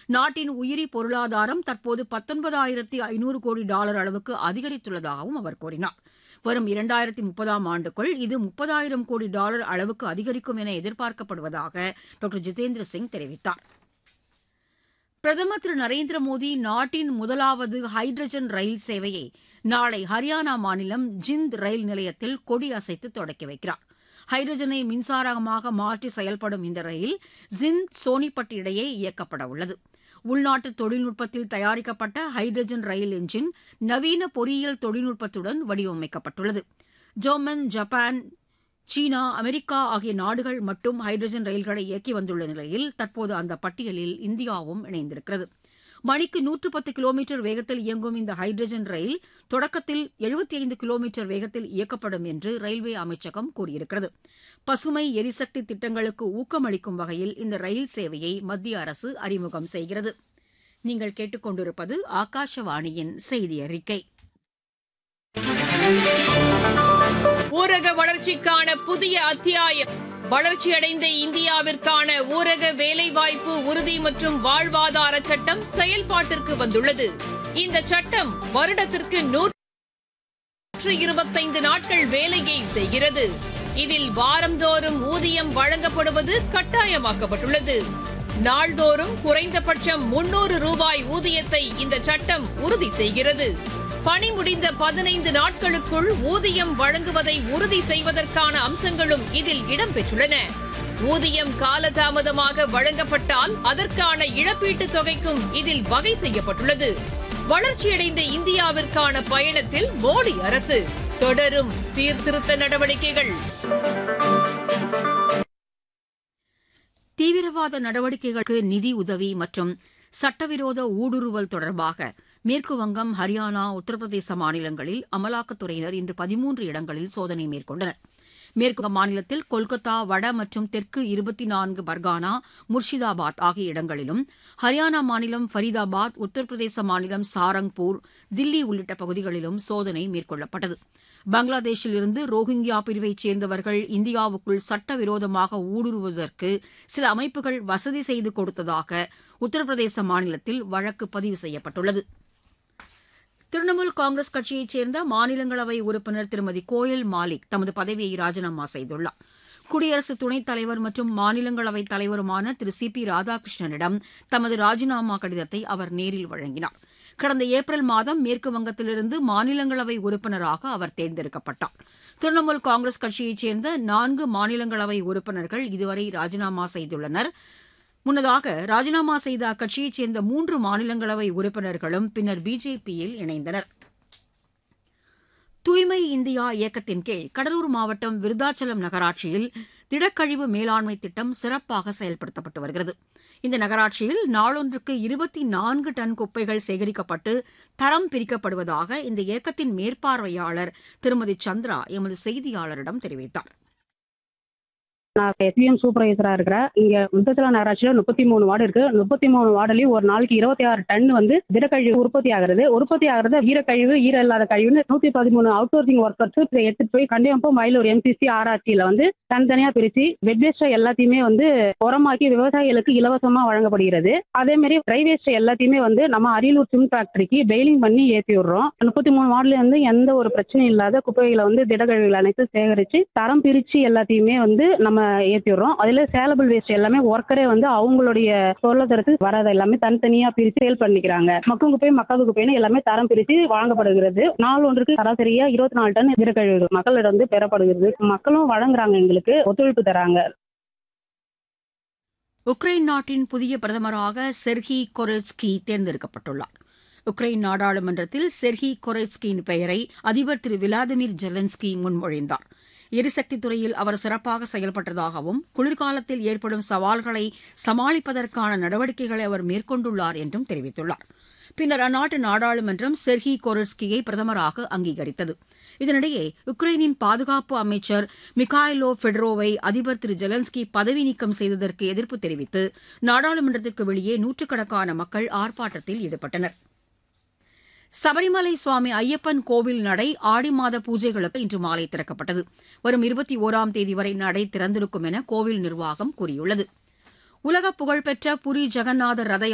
நாட்டின் உயிரி பொருளாதாரம் தற்போது பத்தொன்பதாயிரத்தி ஐநூறு கோடி டாலர் அளவுக்கு அதிகரித்துள்ளதாகவும் அவர் கூறினார் வரும் இரண்டாயிரத்தி முப்பதாம் ஆண்டுக்குள் இது முப்பதாயிரம் கோடி டாலர் அளவுக்கு அதிகரிக்கும் என எதிர்பார்க்கப்படுவதாக டாக்டர் ஜிதேந்திர சிங் தெரிவித்தார் பிரதமர் திரு நரேந்திர மோடி நாட்டின் முதலாவது ஹைட்ரஜன் ரயில் சேவையை நாளை ஹரியானா மாநிலம் ஜிந்த் ரயில் நிலையத்தில் கொடி அசைத்து தொடக்கி வைக்கிறார் ஹைட்ரஜனை மின்சாரமாக மாற்றி செயல்படும் இந்த ரயில் ஜிந்த் சோனிபட் இடையே இயக்கப்பட உள்ளது உள்நாட்டு தொழில்நுட்பத்தில் தயாரிக்கப்பட்ட ஹைட்ரஜன் ரயில் என்ஜின் நவீன பொறியியல் தொழில்நுட்பத்துடன் வடிவமைக்கப்பட்டுள்ளது ஜெர்மன் ஜப்பான் சீனா அமெரிக்கா ஆகிய நாடுகள் மட்டும் ஹைட்ரஜன் ரயில்களை இயக்கி வந்துள்ள நிலையில் தற்போது அந்த பட்டியலில் இந்தியாவும் இணைந்திருக்கிறது மணிக்கு நூற்று பத்து கிலோமீட்டர் வேகத்தில் இயங்கும் இந்த ஹைட்ரஜன் ரயில் தொடக்கத்தில் எழுபத்தி ஐந்து கிலோமீட்டர் வேகத்தில் இயக்கப்படும் என்று ரயில்வே அமைச்சகம் கூறியிருக்கிறது பசுமை எரிசக்தி திட்டங்களுக்கு ஊக்கமளிக்கும் வகையில் இந்த ரயில் சேவையை மத்திய அரசு அறிமுகம் செய்கிறது நீங்கள் கேட்டுக்கொண்டிருப்பது ஆகாஷவாணியின் செய்தி அறிக்கை ஊரக வளர்ச்சிக்கான புதிய அத்தியாயம் வளர்ச்சியடைந்த இந்தியாவிற்கான ஊரக வேலைவாய்ப்பு உறுதி மற்றும் வாழ்வாதார சட்டம் செயல்பாட்டிற்கு வந்துள்ளது இந்த சட்டம் வருடத்திற்கு நூற்று இருபத்தைந்து நாட்கள் வேலையை செய்கிறது இதில் வாரந்தோறும் ஊதியம் வழங்கப்படுவது கட்டாயமாக்கப்பட்டுள்ளது நாள்தோறும் குறைந்தபட்சம் முன்னூறு ரூபாய் ஊதியத்தை இந்த சட்டம் உறுதி செய்கிறது பணி முடிந்த பதினைந்து நாட்களுக்குள் ஊதியம் வழங்குவதை உறுதி செய்வதற்கான அம்சங்களும் இதில் இடம்பெற்றுள்ளன ஊதியம் காலதாமதமாக வழங்கப்பட்டால் அதற்கான இழப்பீட்டுத் தொகைக்கும் இதில் வகை செய்யப்பட்டுள்ளது வளர்ச்சியடைந்த இந்தியாவிற்கான பயணத்தில் மோடி அரசு தொடரும் சீர்திருத்த நடவடிக்கைகள் தீவிரவாத நடவடிக்கைகளுக்கு நிதி உதவி மற்றும் சட்டவிரோத ஊடுருவல் தொடர்பாக மேற்குவங்கம் ஹரியானா உத்தரப்பிரதேச மாநிலங்களில் அமலாக்கத்துறையினர் இன்று பதிமூன்று இடங்களில் சோதனை மேற்கொண்டனர் மேற்கு மாநிலத்தில் கொல்கத்தா வட மற்றும் தெற்கு இருபத்தி நான்கு பர்கானா முர்ஷிதாபாத் ஆகிய இடங்களிலும் ஹரியானா மாநிலம் ஃபரீதாபாத் உத்தரப்பிரதேச மாநிலம் சாரங்பூர் தில்லி உள்ளிட்ட பகுதிகளிலும் சோதனை மேற்கொள்ளப்பட்டது பங்களாதேஷில் இருந்து ரோஹிங்கியா பிரிவைச் சேர்ந்தவர்கள் இந்தியாவுக்குள் சட்டவிரோதமாக ஊடுருவதற்கு சில அமைப்புகள் வசதி செய்து கொடுத்ததாக உத்தரப்பிரதேச மாநிலத்தில் வழக்கு பதிவு செய்யப்பட்டுள்ளது திரிணாமுல் காங்கிரஸ் கட்சியைச் சேர்ந்த மாநிலங்களவை உறுப்பினர் திருமதி கோயல் மாலிக் தமது பதவியை ராஜினாமா செய்துள்ளார் குடியரசு துணைத் தலைவர் மற்றும் மாநிலங்களவைத் தலைவருமான திரு சி பி ராதாகிருஷ்ணனிடம் தமது ராஜினாமா கடிதத்தை அவர் நேரில் வழங்கினார் கடந்த ஏப்ரல் மாதம் மேற்கு வங்கத்திலிருந்து மாநிலங்களவை உறுப்பினராக அவர் தேர்ந்தெடுக்கப்பட்டார் திரிணாமுல் காங்கிரஸ் கட்சியைச் சேர்ந்த நான்கு மாநிலங்களவை உறுப்பினர்கள் இதுவரை ராஜினாமா செய்துள்ளனர் முன்னதாக ராஜினாமா செய்த அக்கட்சியைச் சேர்ந்த மூன்று மாநிலங்களவை உறுப்பினர்களும் பின்னர் பிஜேபியில் இணைந்தனர் தூய்மை இந்தியா இயக்கத்தின் கீழ் கடலூர் மாவட்டம் விருதாச்சலம் நகராட்சியில் திடக்கழிவு மேலாண்மை திட்டம் சிறப்பாக செயல்படுத்தப்பட்டு வருகிறது இந்த நகராட்சியில் நாளொன்றுக்கு இருபத்தி நான்கு டன் குப்பைகள் சேகரிக்கப்பட்டு தரம் பிரிக்கப்படுவதாக இந்த இயக்கத்தின் மேற்பார்வையாளர் திருமதி சந்திரா எமது செய்தியாளரிடம் தெரிவித்தார் நான் எஸ்பிஎம் சூப்பர்வைசரா இருக்கிறேன் இங்க முத்தச்சல நகராட்சியில முப்பத்தி மூணு வார்டு இருக்கு முப்பத்தி மூணு வார்டுலயும் ஒரு நாளைக்கு இருபத்தி ஆறு டன் வந்து திடக்கழிவு உற்பத்தி ஆகிறது உற்பத்தி ஆகிறது ஈரக்கழிவு ஈர இல்லாத கழிவுன்னு நூத்தி பதிமூணு அவுட் சோர்சிங் ஒர்க்கர்ஸ் எடுத்துட்டு போய் கண்டிப்பா மயிலூர் எம்சிசி ஆர்ஆர்டியில வந்து தனித்தனியா பிரிச்சு வெட் வேஸ்ட் எல்லாத்தையுமே வந்து உரமாக்கி விவசாயிகளுக்கு இலவசமா வழங்கப்படுகிறது அதே மாதிரி ட்ரை வேஸ்ட் எல்லாத்தையுமே வந்து நம்ம அரியலூர் சிம் ஃபேக்டரிக்கு பெயிலிங் பண்ணி ஏற்றி விடுறோம் முப்பத்தி மூணு வார்டுல இருந்து எந்த ஒரு பிரச்சனையும் இல்லாத குப்பைகளை வந்து திடக்கழிவுகள் அனைத்தும் சேகரிச்சு தரம் பிரிச்சு எல்லாத்தையுமே வந்து நம்ம ஏற்றி விடுறோம் அதுல சேலபிள் வேஸ்ட் எல்லாமே ஒர்க்கரே வந்து அவங்களுடைய பொருளாதாரத்துக்கு வராத எல்லாமே தனித்தனியா பிரித்து சேல் பண்ணிக்கிறாங்க மக்கும் குப்பை மக்காத குப்பைன்னு எல்லாமே தரம் பிரித்து வழங்கப்படுகிறது நாள் ஒன்றுக்கு சராசரியா இருபத்தி நாலு டன் திடக்கழிவு மக்களிடம் வந்து பெறப்படுகிறது மக்களும் வழங்குறாங்க எங்களுக்கு ஒத்துழைப்பு தராங்க உக்ரைன் நாட்டின் புதிய பிரதமராக செர்ஹி கொரெட்ஸ்கி தேர்ந்தெடுக்கப்பட்டுள்ளார் உக்ரைன் நாடாளுமன்றத்தில் செர்ஹி கொரெட்ஸ்கியின் பெயரை அதிபர் திரு விளாடிமிர் ஜெலன்ஸ்கி முன்மொழிந்தார் எரிசக்தி துறையில் அவர் சிறப்பாக செயல்பட்டதாகவும் குளிர்காலத்தில் ஏற்படும் சவால்களை சமாளிப்பதற்கான நடவடிக்கைகளை அவர் மேற்கொண்டுள்ளார் என்றும் தெரிவித்துள்ளார் பின்னர் அந்நாட்டு நாடாளுமன்றம் செர்ஹி கொரெட்ஸ்கியை பிரதமராக அங்கீகரித்தது இதனிடையே உக்ரைனின் பாதுகாப்பு அமைச்சர் மிகாயிலோ ஃபெடரோவை அதிபர் திரு ஜெலன்ஸ்கி பதவி நீக்கம் செய்ததற்கு எதிர்ப்பு தெரிவித்து நாடாளுமன்றத்திற்கு வெளியே நூற்றுக்கணக்கான மக்கள் ஆர்ப்பாட்டத்தில் ஈடுபட்டனர் சபரிமலை சுவாமி ஐயப்பன் கோவில் நடை ஆடி மாத பூஜைகளுக்கு இன்று மாலை திறக்கப்பட்டது வரும் இருபத்தி ஓராம் தேதி வரை நடை திறந்திருக்கும் என கோவில் நிர்வாகம் கூறியுள்ளது உலக புகழ்பெற்ற புரி ஜெகநாதர் ரத